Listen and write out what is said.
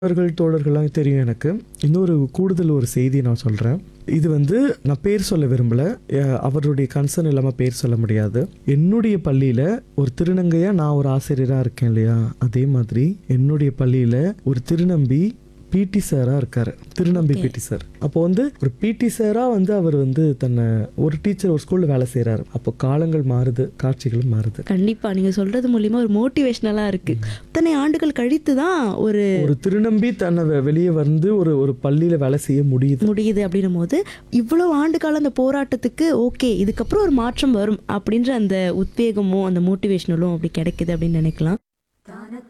நண்பர்கள் தோழர்கள்லாம் தெரியும் எனக்கு இன்னொரு கூடுதல் ஒரு செய்தி நான் சொல்கிறேன் இது வந்து நான் பேர் சொல்ல விரும்பல அஹ் அவருடைய கன்சர்ன் இல்லாமல் பேர் சொல்ல முடியாது என்னுடைய பள்ளியில் ஒரு திருநங்கையாக நான் ஒரு ஆசிரியராக இருக்கேன் இல்லையா அதே மாதிரி என்னுடைய பள்ளியில் ஒரு திருநம்பி பிடி சாராக இருக்கார் திருநம்பி Okay. பிடி சார் அப்போ வந்து ஒரு பிடி சாராக வந்து அவர் வந்து தன்னை ஒரு டீச்சர் ஒரு ஸ்கூலில் வேலை செய்கிறாரு அப்போ காலங்கள் மாறுது காட்சிகளும் மாறுது கண்டிப்பா நீங்க சொல்றது மூலியமா ஒரு மோட்டிவேஷனலா இருக்கு இத்தனை ஆண்டுகள் கழித்து தான் ஒரு ஒரு திருநம்பி தன்னை வெ- வெளியே வந்து ஒரு ஒரு பள்ளியில் வேலை செய்ய முடியுது முடியுது அப்படின்னும் போது இவ்வளவு ஆண்டு கால அந்த போராட்டத்துக்கு ஓகே இதுக்கப்புறம் ஒரு மாற்றம் வரும் அப்படின்ற அந்த உத்வேகமும் அந்த மோட்டிவேஷனலும் அப்படி கிடைக்குது அப்படின்னு நினைக்கலாம்